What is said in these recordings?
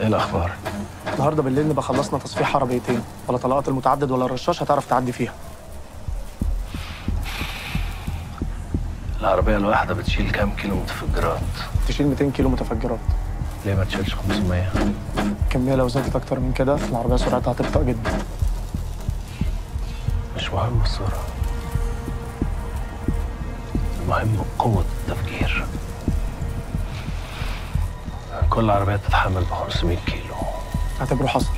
الاخبار النهارده بالليل نبقى خلصنا تصفيح عربيتين ولا طلقات المتعدد ولا الرشاش هتعرف تعدي فيها العربيه الواحده بتشيل كام كيلو متفجرات تشيل 200 كيلو متفجرات ليه ما تشيلش 500 الكميه لو زادت اكتر من كده العربيه سرعتها هتبطأ جدا مش مهم السرعه المهم قوه التفجير كل عربيه تتحمل ب 500 كيلو اعتبره حصل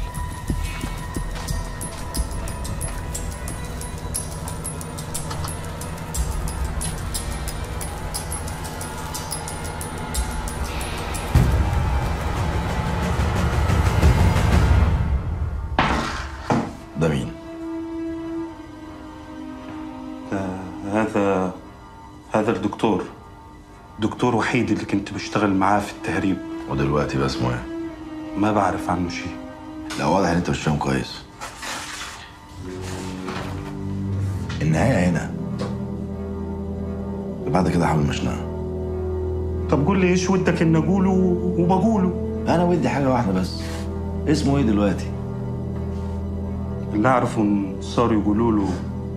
ده مين؟ هذا هذا الدكتور دكتور وحيد اللي كنت بشتغل معاه في التهريب ودلوقتي بقى اسمه ايه؟ ما بعرف عنه شيء لا واضح ان انت مش فاهم كويس النهاية هنا بعد كده حاول مشنقة طب قول لي ايش ودك ان اقوله وبقوله انا ودي حاجة واحدة بس اسمه ايه دلوقتي؟ اللي اعرفه ان صاروا يقولوا له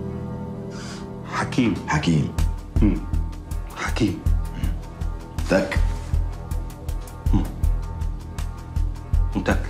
حكيم حكيم مم. حكيم تك متأكد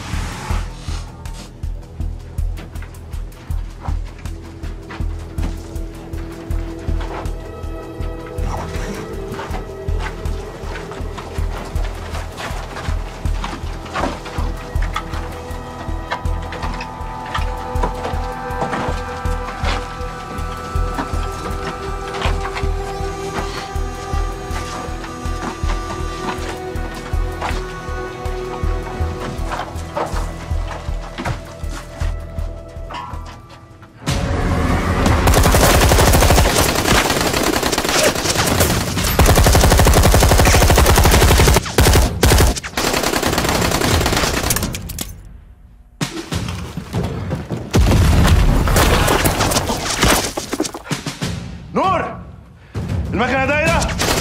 نور المكنه دايره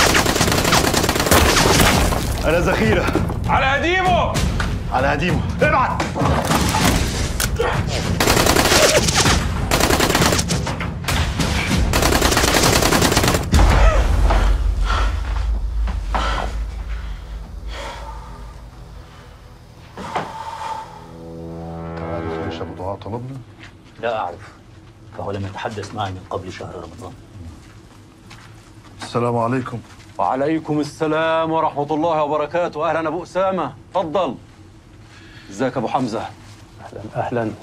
انا ذخيره على قديمه على قديمه ابعت تعرف ليش ابو دعاء طلبنا؟ لا أعرف فهو لم يتحدث معي من قبل شهر رمضان السلام عليكم وعليكم السلام ورحمة الله وبركاته أهلا أبو أسامة تفضل ازيك أبو حمزة أهلا أهلا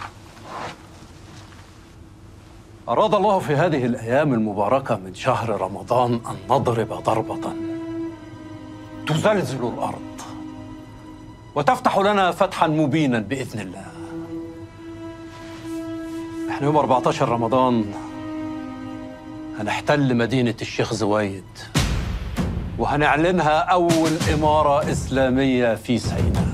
أراد الله في هذه الأيام المباركة من شهر رمضان أن نضرب ضربة تزلزل الأرض وتفتح لنا فتحا مبينا بإذن الله احنا يوم 14 رمضان هنحتل مدينة الشيخ زويد وهنعلنها أول إمارة إسلامية في سيناء